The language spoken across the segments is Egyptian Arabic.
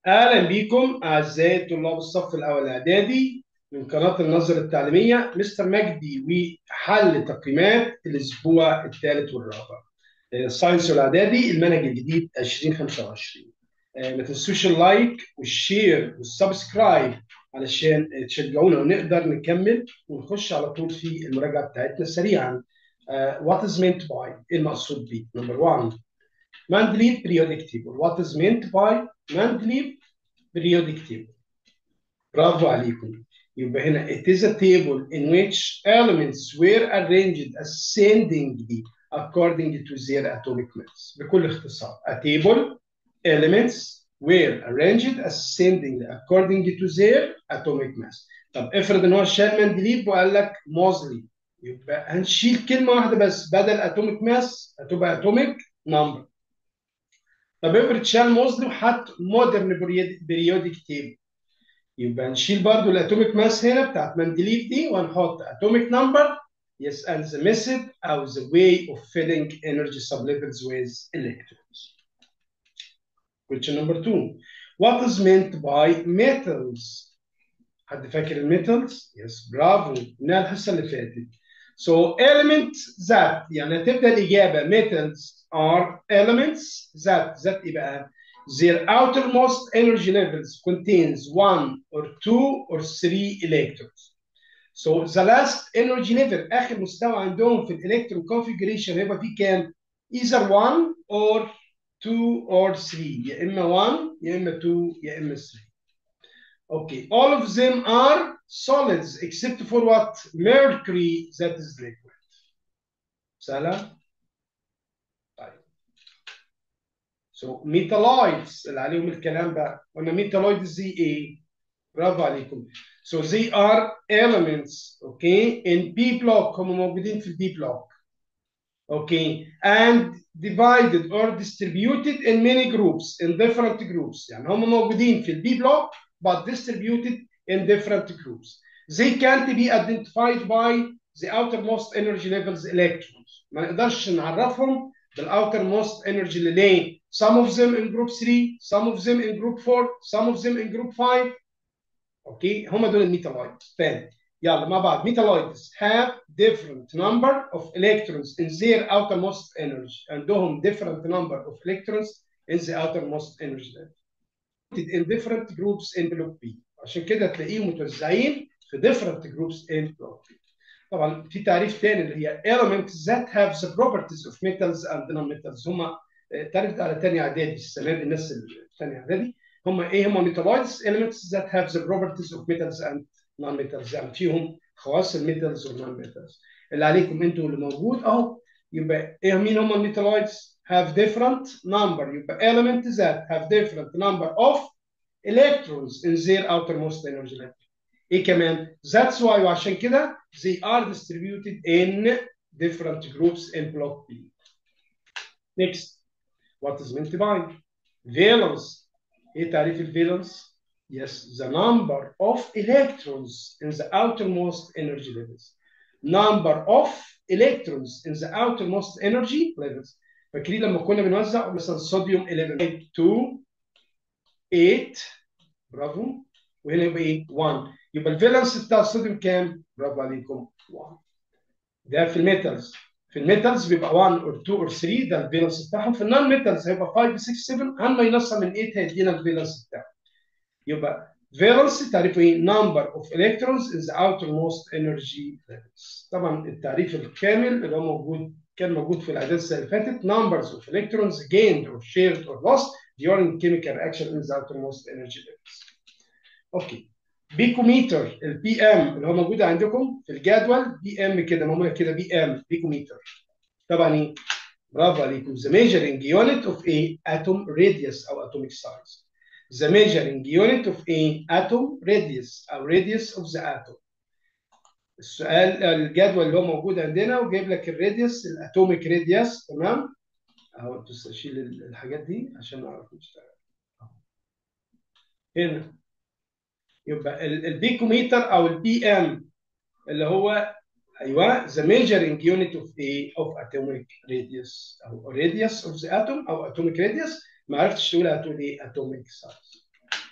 اهلا بيكم اعزائي طلاب الصف الاول الاعدادي من قناه النظر التعليميه مستر مجدي وحل تقييمات الاسبوع الثالث والرابع الساينس والاعدادي المنهج الجديد 2025 آه، ما تنسوش اللايك والشير والسبسكرايب علشان تشجعونا ونقدر نكمل ونخش على طول في المراجعه بتاعتنا سريعا وات از meant by ايه المقصود بيه نمبر 1 Mendeleev periodic table. What is meant by Mendeleev periodic table? برافو عليكم. يبقى هنا it is a table in which elements were arranged ascendingly according to their atomic mass. بكل اختصار. A table elements were arranged ascendingly according to their atomic mass. طب افرض ان هو شال مندليب وقال لك موزلي يبقى هنشيل كلمه واحده بس بدل اتوميك ماس هتبقى اتوميك نمبر طب افرض شال موزلي وحط مودرن بريودك تيبل يبقى نشيل برضو الاتوميك ماس هنا بتاعت مندليف دي وهنحط اتوميك نمبر yes and the method او the way of filling energy sublevels with electrons. Question number two. What is meant by metals? حد فاكر الميتالز؟ يس برافو من الحصه اللي فاتت. So element that يعني هتبدا الاجابه metals are elements that that يبقى their outermost energy levels contains one or two or three electrons. So the last energy level اخر مستوى عندهم في الالكترون configuration هيبقى فيه كام؟ either one or two or three يا اما 1 يا اما 2 يا اما 3. Okay, all of them are solids except for what? Mercury that is liquid. سهلة؟ طيب. So metalloids اللي عليهم الكلام بقى قلنا metalloids زي ايه؟ برافو عليكم. So they are elements okay in B block هم موجودين في البي block. Okay and divided or distributed in many groups in different groups يعني هم موجودين في البي block but distributed in different groups. They can't be identified by the outermost energy levels electrons. ما نقدرش نعرفهم بالاوترmost energy ليه؟ Some of them in group 3, some of them in group 4, some of them in group 5. اوكي هم دول الميتالويدز. تاني يلا مع بعض metalloids have different number of electrons in their outermost energy. عندهم different number of electrons in the outermost energy level. in different groups in block B عشان كده تلاقيهم متوزعين في different groups in block B طبعا في تعريف تاني اللي هي elements that have the properties of metals and non-metals هم التعريف ده على تاني اعدادي السنه دي الناس اللي في تاني اعدادي هم ايه هم metalloids elements that have the properties of metals and non-metals يعني فيهم خواص الميتالز والنون metals اللي عليكم انتوا اللي موجود اهو يبقى ايه مين هم الميتالويدز have different number يبقى elements that have different number of electrons in their outermost energy level. ايه كمان؟ That's why وعشان كده they are distributed in different groups in block B. Next, what is meant by valence? ايه تعريف الفالence؟ Yes, the number of electrons in the outermost energy levels. Number of electrons in the outermost energy levels. فاكرين لما كنا بنوزع مثلا صوديوم 11 2 8 برافو وهنا يبقى ايه 1 يبقى الفالنس بتاع الصوديوم كام؟ برافو عليكم 1 ده في الميتالز في الميتالز بيبقى 1 اور 2 اور 3 ده الفالنس بتاعهم في النون ميتالز هيبقى 5 6 7 اما ينصها من 8 هيدينا الفالنس بتاعه يبقى valence تعريفه ايه؟ number of electrons in the outermost energy levels. طبعا التعريف الكامل اللي هو موجود كان موجود في الاعداد السنه اللي فاتت numbers of electrons gained or shared or lost during chemical reaction in the outermost energy levels. اوكي بيكوميتر البي ام اللي هو موجود عندكم في الجدول بي ام كده معموله كده بي ام بيكوميتر طبعا ايه؟ برافو عليكم the measuring unit of a atom radius او atomic size. the measuring unit of a atom radius او radius of the atom. السؤال الجدول اللي هو موجود عندنا وجايب لك الراديوس الاتوميك راديوس تمام؟ اهو تشيل الحاجات دي عشان نعرف نشتغل. هنا يبقى البيكوميتر او البي ام اللي هو ايوه the measuring unit of a of atomic radius او radius of the atom او atomic radius ما عرفتش تقول هتقول ايه atomic size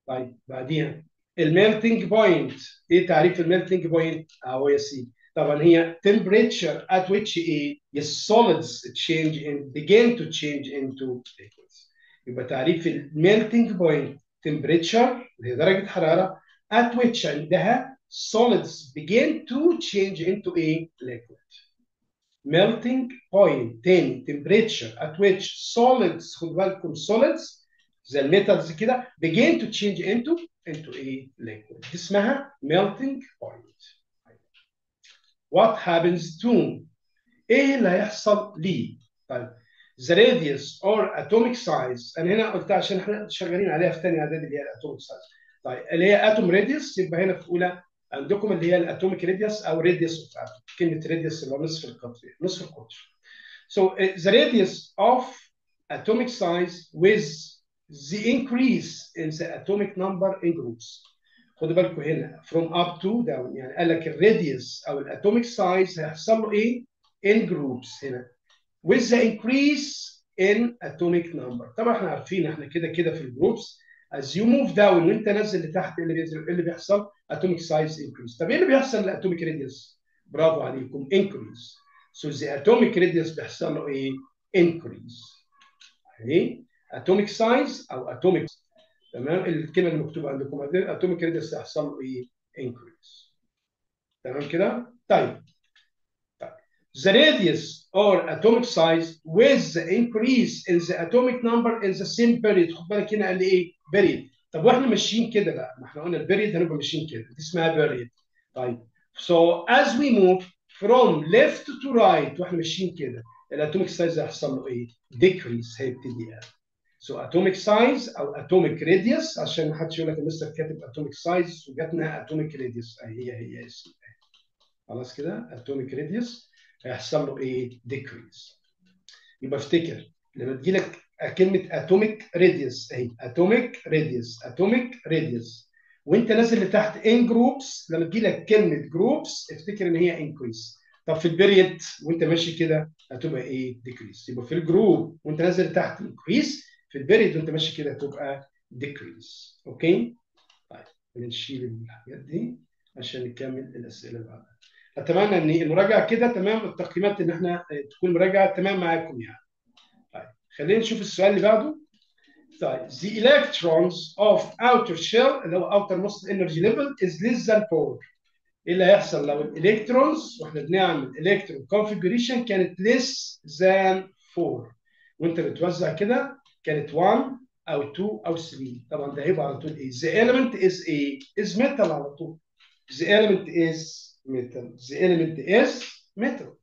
طيب بعديها الميلتنج بوينت ايه تعريف الميلتنج بوينت اهو يا سيدي طبعا هي temperature at which a solids change and begin to change into liquids يبقى تعريف الميلتنج بوينت temperature اللي هي درجة حرارة at which عندها solids begin to change into a liquid melting point تاني temperature at which solids خد بالكم solids زي الميتالز كده begin to change into into a liquid دي اسمها melting point what happens to ايه اللي هيحصل ليه طيب the radius or atomic size انا هنا قلت عشان احنا شغالين عليها في ثاني اعدادي اللي هي الاتوميك سايز طيب اللي هي اتوم راديوس يبقى هنا في اولى عندكم اللي هي الاتوميك راديوس او راديوس اوف اتوم كلمه راديوس اللي هو نصف القطر نصف القطر so uh, the radius of atomic size with the increase in the atomic number in groups خدوا بالكم هنا from up to down يعني قال لك الراديوس او الاتوميك سايز هيحصل له ايه in groups هنا with the increase in atomic number طبعا احنا عارفين احنا كده كده في الجروبس as you move down وانت نازل لتحت ايه اللي بينزل ايه اللي بيحصل atomic size increase طب ايه اللي بيحصل للاتوميك radius برافو عليكم increase so the atomic radius بيحصل له ايه increase يعني atomic size او atomic تمام الكلمه اللي مكتوبه عندكم atomic radius هيحصل له ايه increase تمام كده طيب the radius or atomic size with the increase in the atomic number in the same period خد بالك هنا قال لي ايه period طب واحنا ماشيين كده بقى ما احنا قلنا البيريد هنبقى ماشيين كده دي اسمها period طيب so as we move from left to right واحنا ماشيين كده الاتوميك سايز هيحصل له ايه decrease هيبتدي يعني so atomic size او atomic radius عشان ما حدش يقول لك المستر كاتب atomic size وجاتنا atomic radius هي هي هي خلاص كده atomic radius هيحصل له ايه؟ decrease. يبقى افتكر لما تجي لك كلمه اتوميك راديوس اهي اتوميك راديوس اتوميك راديوس وانت نازل لتحت ان جروبس لما تجي لك كلمه جروبس افتكر ان هي انكريس طب في البيريد وانت ماشي كده هتبقى ايه؟ ديكريس يبقى في الجروب وانت نازل لتحت انكريس في البيريد وانت ماشي كده هتبقى ديكريس اوكي؟ طيب بنشيل الحاجات دي عشان نكمل الاسئله اللي بعدها اتمنى ان المراجعه كده تمام التقييمات ان احنا تكون مراجعه تمام معاكم يعني. طيب خلينا نشوف السؤال اللي بعده. طيب the electrons of outer shell اللي هو outer most energy level is less than 4. ايه اللي هيحصل لو الالكترونز واحنا بنعمل الكترون configuration كانت less than 4 وانت بتوزع كده كانت 1 او 2 او 3 طبعا ده هيبقى على طول ايه؟ the element is a is metal على طول. the element is metal. The element is metal.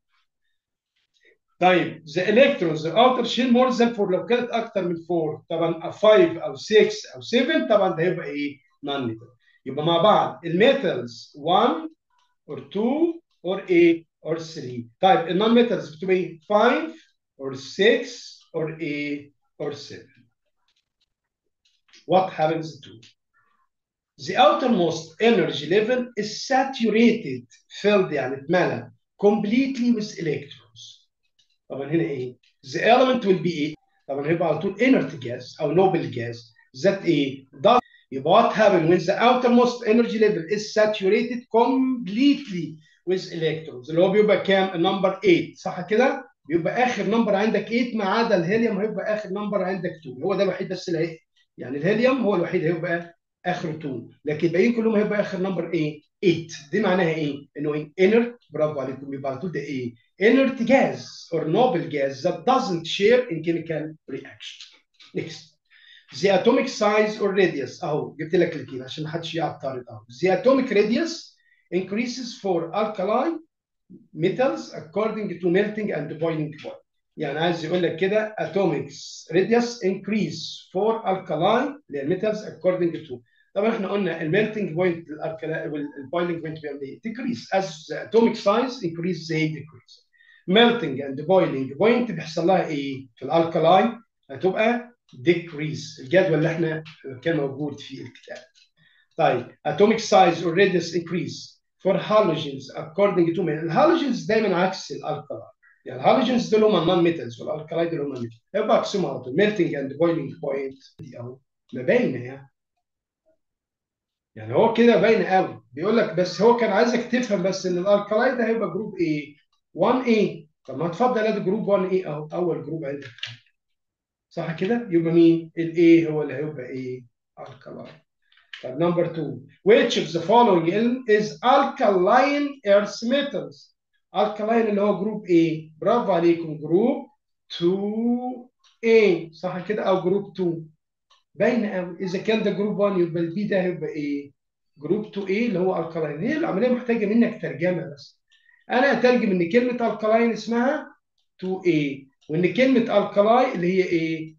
طيب the electrons the outer shell more than 4 لو كانت اكتر من 4 طبعا 5 او 6 او 7 طبعا ده هيبقى ايه؟ non metal. يبقى مع بعض الميتالز 1 or 2 or 8 or 3 طيب النون ميتالز بتبقى ايه؟ 5 or 6 or 8 or 7 What happens to the outermost energy level is saturated filled يعني اتملى completely with electrons طبعا هنا ايه the element will be ايه طبعا هيبقى على طول inert gas او noble gas that ايه does يبقى what happens when the outermost energy level is saturated completely with electrons اللي هو بيبقى كام النمبر 8 صح كده بيبقى اخر نمبر عندك 8 ما عدا الهيليوم هيبقى اخر نمبر عندك 2 هو ده الوحيد بس اللي هي يعني الهيليوم هو الوحيد هيبقى اخر 2 لكن الباقيين كلهم هيبقى اخر نمبر ايه 8 دي معناها ايه انه ايه inert برافو عليكم يبقى على طول ده ايه inert gas or noble gas that doesn't share in chemical reaction next the atomic size or radius اهو جبت لك الاثنين عشان ما حدش يعترض اهو the atomic radius increases for alkali metals according to melting and boiling point يعني عايز يقول لك كده atomic radius increase for alkali اللي هي metals according to طبعا احنا قلنا الميلتنج بوينت والبويلنج بوينت بيعمل ايه؟ decrease as the atomic size increase they decrease melting and boiling point بيحصل لها ايه؟ في الالكلاي هتبقى decrease الجدول اللي احنا كان موجود في الكتاب طيب atomic size or radius increase for halogens according to الهالوجينز دايما عكس الالكلاي يعني الهالوجينز دول هم النون ميتالز والالكلاي دول هم الميتال يبقى عكسهم على طول melting and boiling point دي اهو مبينه يعني يعني هو كده باين قوي بيقول لك بس هو كان عايزك تفهم بس ان الالكلاين ده هيبقى جروب ايه 1 a طب ما اتفضل ادي جروب 1 a اهو اول جروب عندك صح كده يبقى مين الاي هو اللي هيبقى ايه الكلاين طب نمبر 2 which of the following is alkaline earth metals alkaline اللي هو جروب A برافو عليكم جروب 2A صح كده او جروب 2 باين قوي اذا كان ده جروب 1 يبقى البي ده هيبقى ايه جروب 2A اللي هو الكلاين هي العمليه محتاجه منك ترجمه بس انا اترجم ان كلمه الكلاين اسمها 2A وان كلمه الكلاي اللي هي ايه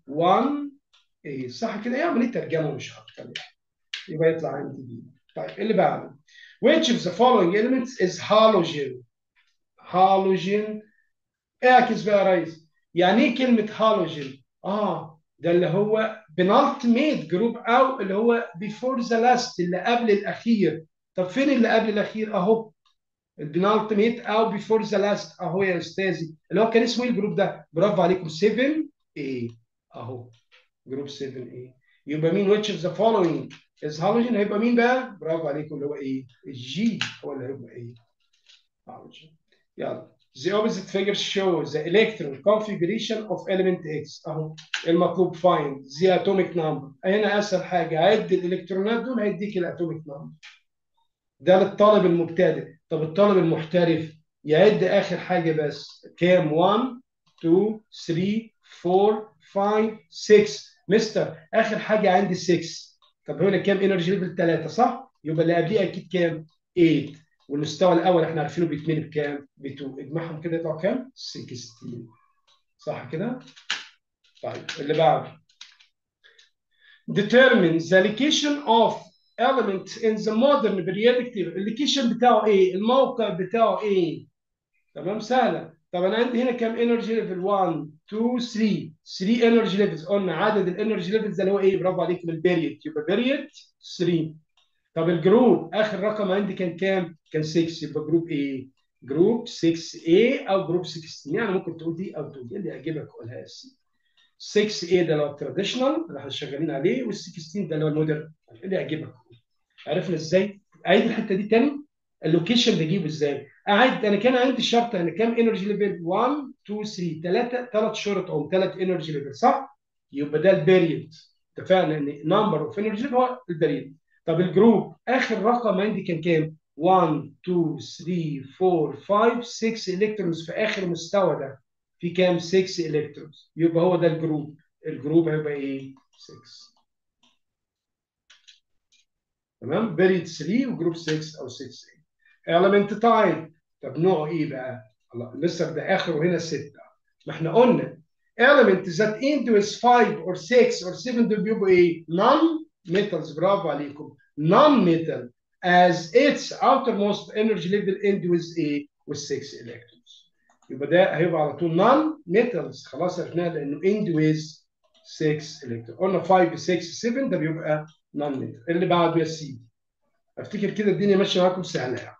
1A صح كده هي عمليه ترجمه مش اكتر يبقى يطلع عندي دي طيب اللي بعده which of the following elements is halogen halogen اعكس بقى يا ريس يعني ايه كلمه هالوجين اه ده اللي هو penultimate جروب او اللي هو before the last اللي قبل الاخير طب فين اللي قبل الاخير اهو البنالتيميت او before the last اهو يا استاذي اللي هو كان اسمه ايه الجروب ده برافو عليكم 7 a اهو جروب 7 a يبقى مين which of the following is halogen هيبقى مين بقى برافو عليكم اللي هو ايه الجي هو اللي هيبقى ايه halogen يلا The opposite figure shows the electron configuration of element X اهو المطلوب find the atomic number هنا اسهل حاجه عد الالكترونات دول هيديك الاتوميك نمبر ده للطالب المبتدئ طب الطالب المحترف يعد اخر حاجه بس كام 1 2 3 4 5 6 مستر اخر حاجه عندي 6 طب هنا كام انرجي ليفل 3 صح يبقى اللي قبليه اكيد كام 8 والمستوى الاول احنا عارفينه بيتملي بكام؟ ب 2 اجمعهم كده يطلعوا كام؟ 16 صح كده؟ طيب اللي بعده determine the location of element in the modern periodic table اللوكيشن بتاعه ايه؟ الموقع بتاعه ايه؟ تمام سهله طب انا عندي هنا كام انرجي ليفل 1 2 3 3 انرجي ليفلز قلنا عدد الانرجي ليفلز اللي هو ايه؟ برافو عليكم البيريد يبقى بيريد 3 طب الجروب اخر رقم عندي كان كام؟ كان 6 يبقى جروب ايه؟ جروب 6A او جروب 16 يعني ممكن تقول دي او تقول دي اللي يعجبك قولها يا سيدي 6A ده اللي هو التراديشنال اللي احنا شغالين عليه وال 16 ده اللي هو المودرن اللي يعجبك عرفنا ازاي؟ اعيد الحته دي تاني اللوكيشن بجيبه ازاي؟ اعد انا كان عندي شرط انا كام انرجي ليفل 1 2 3 ثلاثه ثلاث شرط او ثلاث انرجي ليفل صح؟ يبقى ده البيريد اتفقنا ان نمبر اوف انرجي هو البيريد طب الجروب اخر رقم عندي كان كام؟ 1 2 3 4 5 6 الكترونز في اخر مستوى ده في كام 6 الكترونز يبقى هو ده الجروب الجروب هيبقى ايه 6 تمام بيريد 3 وجروب 6 او 6 element تايب طب نوعه ايه بقى الله لسه ده اخره هنا 6 ما احنا قلنا element that end with 5 or 6 or 7 دول بيبقوا ايه non metals برافو عليكم non metal as its outermost energy level end with a with 6 electrons يبقى ده هيبقى على طول non metals خلاص عرفناها لانه end with 6 electrons قلنا 5 6 7 ده بيبقى non metal اللي بعده يا سيدي افتكر كده الدنيا ماشيه معاكم سهله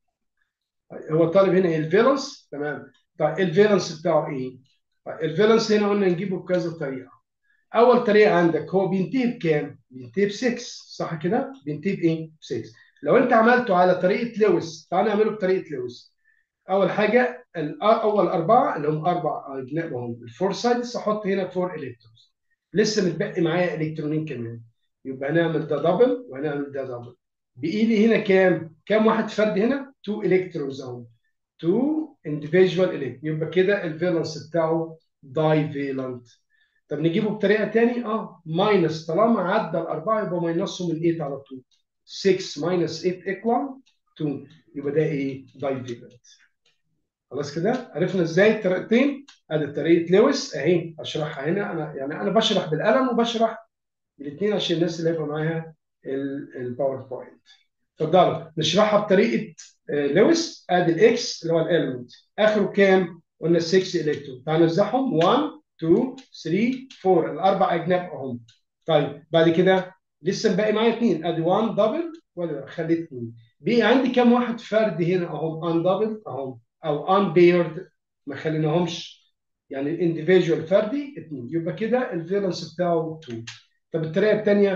هو الطالب هنا الفالنس تمام طيب الفالنس بتاعه ايه؟ طيب الفالنس هنا قلنا نجيبه بكذا طريقه اول طريقه عندك هو بينتهي بكام؟ بينتهي ب 6 صح كده؟ بينتهي بايه؟ ب 6 لو انت عملته على طريقه لويس تعال نعمله بطريقه لويس اول حاجه اول اربعه اللي هم اربع اجناب هم الفور سايدز احط هنا فور الكترونز لسه متبقي معايا الكترونين كمان يبقى هنعمل ده دبل وهنعمل ده دبل بايدي هنا كام؟ كام واحد فرد هنا؟ 2 الكترونز اهو 2 individual electron يبقى كده الفالنس بتاعه داي فالنت طب نجيبه بطريقه ثانيه اه ماينس طالما عدى الاربعه يبقى ماينسه من 8 على طول 6 ماينس 8 ايكوال 2 يبقى ده ايه؟ داي فالنت خلاص كده عرفنا ازاي الطريقتين ادي طريقه لويس اهي اشرحها هنا انا يعني انا بشرح بالقلم وبشرح بالاثنين عشان الناس اللي هيبقى معاها الباوربوينت اتفضلوا نشرحها بطريقه لويس ادي الاكس اللي هو الاليمنت اخره كام؟ قلنا 6 الكترون تعال نمسحهم 1 2 3 4 الاربع اجناب اهم طيب بعد كده لسه باقي معايا اثنين ادي 1 دبل ولا خليت اثنين بقي عندي كام واحد فرد هنا اهم ان دبل اهم او ان بيرد ما خليناهمش يعني individual فردي اثنين يبقى كده الفالنس بتاعه 2 طب الطريقه الثانيه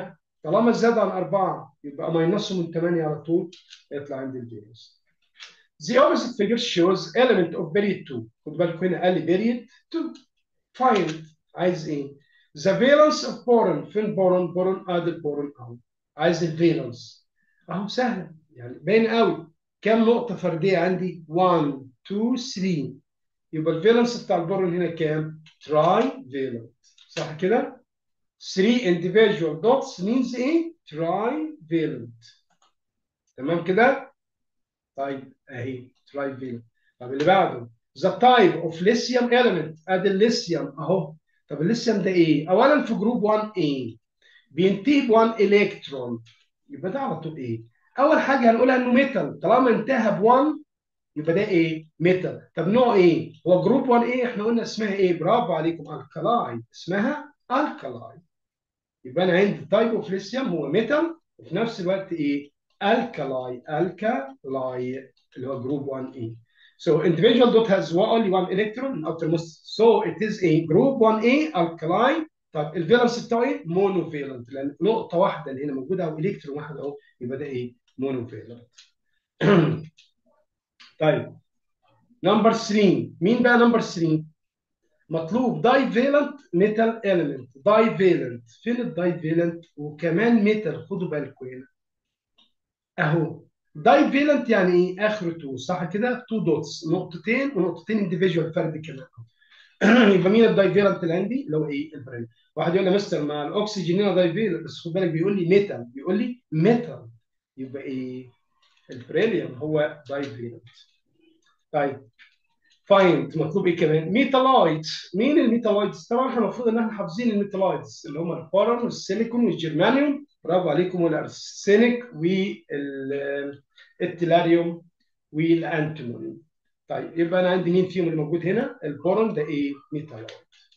طالما زاد عن أربعة يبقى ماينسه من 8 على طول يطلع عندي الفيروس The opposite figure shows element of period 2 خد بالكم هنا قال لي period 2 find عايز ايه؟ The valence of boron فين boron؟ boron ادي البورون اهو عايز الفالنس اهو سهله يعني باين قوي كام نقطه فرديه عندي؟ 1 2 3 يبقى الفالنس بتاع البورون هنا كام؟ تراي فالنت صح كده؟ 3 individual dots means ايه؟ تراي فالنت تمام كده؟ طيب اهي تراي فالنت طب اللي بعده the type of lithium element ادي الليثيوم اهو طب الليثيوم ده ايه؟ اولا في جروب 1A بينتهي ب 1 الكترون يبقى ده على طول ايه؟ اول حاجه هنقولها انه ميتال طالما انتهى ب 1 يبقى ده ايه؟ ميتال طب نوع ايه؟ هو جروب 1 ايه؟ احنا قلنا اسمها ايه؟ برافو عليكم الكلاي اسمها الكلاي يبقى انا عندي تايب اوف ليثيوم هو ميتال وفي نفس الوقت ايه؟ الكلاي الكلاي اللي هو جروب 1 ايه So individual dot has only one electron in outermost. So it is a group 1A alkaline. طب الفالنس بتاعه ايه؟ مونوفالنت لان نقطة واحدة اللي هنا موجودة او الكترون واحد اهو يبقى ده ايه؟ مونوفالنت. طيب نمبر 3 مين بقى نمبر 3؟ مطلوب داي فالنت ميتال اليمنت داي فالنت فين الداي فالنت؟ وكمان ميتال خدوا بالكم هنا اهو داي فالنت يعني ايه؟ اخره 2 صح كده؟ 2 دوتس نقطتين ونقطتين انديفيدوال فرد كمان يبقى مين الداي فالنت اللي عندي؟ اللي هو ايه؟ البرين واحد يقول لي مستر ما الاكسجين هنا داي فالنت بس خد بالك بيقول لي ميتال بيقول لي ميتال يبقى ايه؟ البريليوم هو داي فالنت طيب فايند مطلوب ايه كمان؟ ميتالايتس مين الميتالايتس؟ طبعا احنا المفروض ان احنا حافظين الميتالايتس اللي هم البارن والسيليكون والجرمانيوم برافو عليكم والارسينيك والتلاريوم والانتيموني طيب يبقى انا عندي مين فيهم اللي موجود هنا؟ البورون ده ايه؟ ميتالايت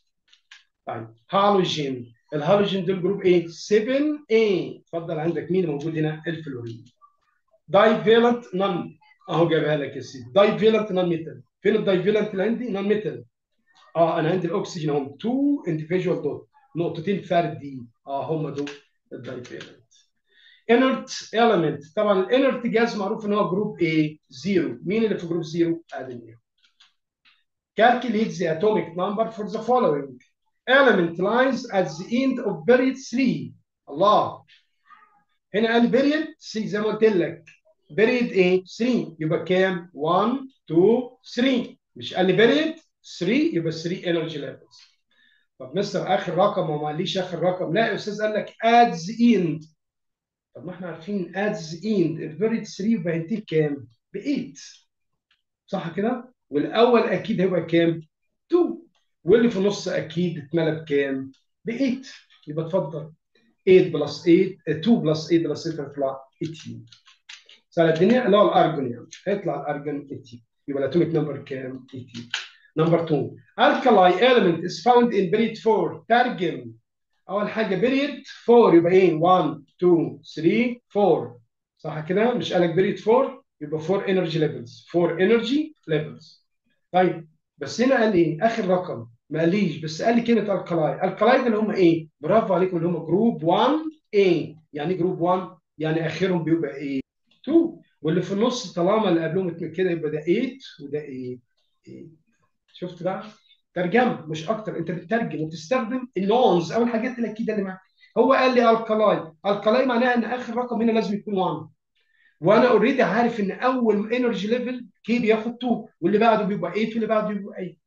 طيب هالوجين الهالوجين دول جروب ايه؟ 7 a اتفضل عندك مين موجود هنا؟ الفلورين داي فيلنت نون اهو جايبها لك يا سيدي داي فيلنت نون ميتال فين الداي فيلنت اللي عندي؟ نون ميتال اه انا عندي الاكسجين اهم 2 individual دوت نقطتين فردي اه هم دول الداي فيلنت inert element طبعا الانرت جاز معروف ان هو جروب A زيرو مين اللي في جروب زيرو؟ ادي calculate the atomic number for the following element lies at the end of period 3 الله هنا قال period 3 زي ما قلت لك period ايه 3 يبقى كام 1 2 3 مش قال لي period 3 يبقى 3 energy levels طب مستر اخر رقم وما قاليش اخر رقم لا يا استاذ قال لك at the end طب ما احنا عارفين at the end البيريد 3 يبقى هينتهي بكام؟ ب 8 صح كده؟ والاول اكيد هيبقى كام؟ 2 واللي في النص اكيد اتملى بكام؟ ب 8 يبقى اتفضل 8 بلس 8 2 بلس 8 بلس 8 هيطلع 18 سهله الدنيا اللي هو الارجون يعني هيطلع الارجون 18 يبقى الاتوميك نمبر كام؟ 18 نمبر 2 alkali element is found in period 4 ترجم اول حاجه بيريد 4 يبقى ايه 1 2 3 4 صح كده مش قالك بيريد 4 يبقى 4 انرجي ليفلز 4 انرجي ليفلز طيب بس هنا قال ايه اخر رقم ما قاليش بس قال لي كلمه الكلاي الكلاي اللي هم ايه برافو عليكم اللي هم جروب 1 A يعني جروب 1 يعني اخرهم بيبقى ايه 2 واللي في النص طالما اللي قبلهم كده يبقى ده 8 وده ايه 8 شفت بقى ترجمه مش اكتر انت بتترجم وتستخدم اللونز او الحاجات الاكيده اللي معاك هو قال لي الكلاي الكلاي معناها ان اخر رقم هنا لازم يكون 1 وانا اوريدي عارف ان اول انرجي ليفل كي بياخد 2 واللي بعده بيبقى 8 واللي بعده بيبقى 8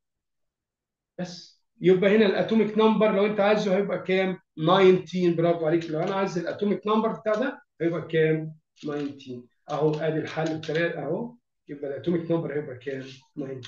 بس يبقى هنا الاتوميك نمبر لو انت عايزه هيبقى كام 19 برافو عليك لو انا عايز الاتوميك نمبر بتاع ده هيبقى كام 19 اهو ادي الحل بتاعي اهو يبقى الاتوميك نمبر هيبقى كام 19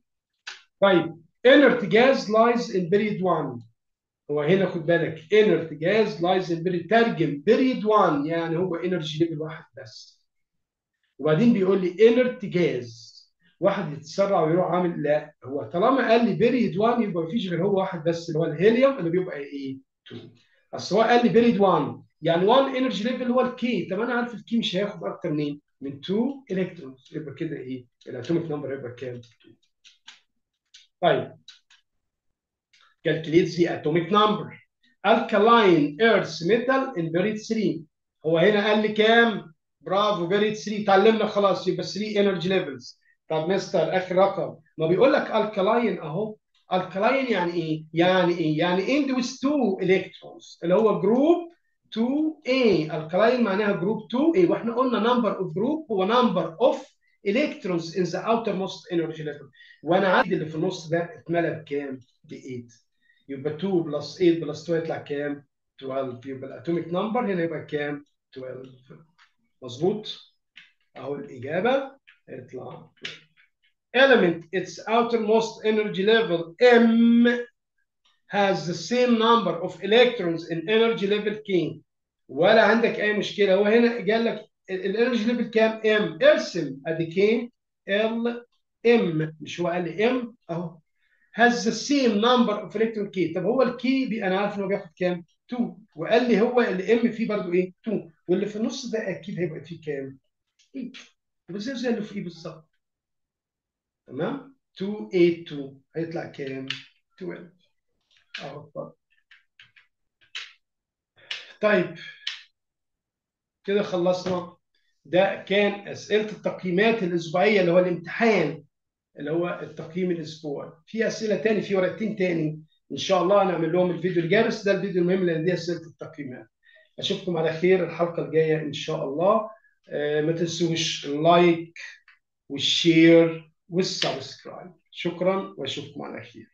طيب inert gas lies in period 1 هو هنا خد بالك inert gas lies in period ترجم period 1 يعني هو energy level واحد بس وبعدين بيقول لي inert gas واحد يتسرع ويروح عامل لا هو طالما قال لي period 1 يبقى مفيش غير هو واحد بس اللي هو الهيليوم اللي بيبقى ايه 2 اصل هو قال لي period 1 يعني 1 energy level هو الكي طب انا عارف الكي مش هياخد اكتر منين من 2 الكترونز يبقى كده ايه الاتوميك نمبر يبقى كام 2 طيب calculate the atomic number الكالاين ايرث ميتال ان بيريد 3 هو هنا قال لي كام برافو بيريد 3 اتعلمنا خلاص يبقى 3 انرجي ليفلز طب مستر اخر رقم ما بيقول لك الكالاين اهو الكالاين يعني ايه يعني ايه يعني اند with 2 الكترونز اللي هو جروب 2A الكالاين معناها جروب 2A واحنا قلنا نمبر اوف جروب هو نمبر اوف electrons in the outermost energy level وانا عندي اللي في النص ده اتملى بكام؟ ب 8 يبقى 2 بلس 8 بلس 2 يطلع كام؟ 12 يبقى الاتوميك نمبر هنا يبقى كام؟ 12 مظبوط؟ اهو الاجابه يطلع element its outermost energy level M has the same number of electrons in energy level K ولا عندك اي مشكله هو هنا قال لك الانرجي ليفل كام ام ارسم ادي كي ال ام مش هو قال لي ام اهو has the same number of electron K طب هو الكي بي انا عارف انه بياخد كام 2 وقال لي هو اللي ام فيه برضه ايه 2 واللي في النص ده اكيد هيبقى فيه كام 8 يبقى زي زي اللي فيه بالظبط تمام 2 8 2 هيطلع كام 12 اهو طيب كده خلصنا ده كان اسئله التقييمات الاسبوعيه اللي هو الامتحان اللي هو التقييم الاسبوعي في اسئله تاني في ورقتين تاني ان شاء الله هنعمل لهم الفيديو الجاي بس ده الفيديو المهم لان دي اسئله التقييمات اشوفكم على خير الحلقه الجايه ان شاء الله آه ما تنسوش اللايك والشير والسبسكرايب شكرا واشوفكم على خير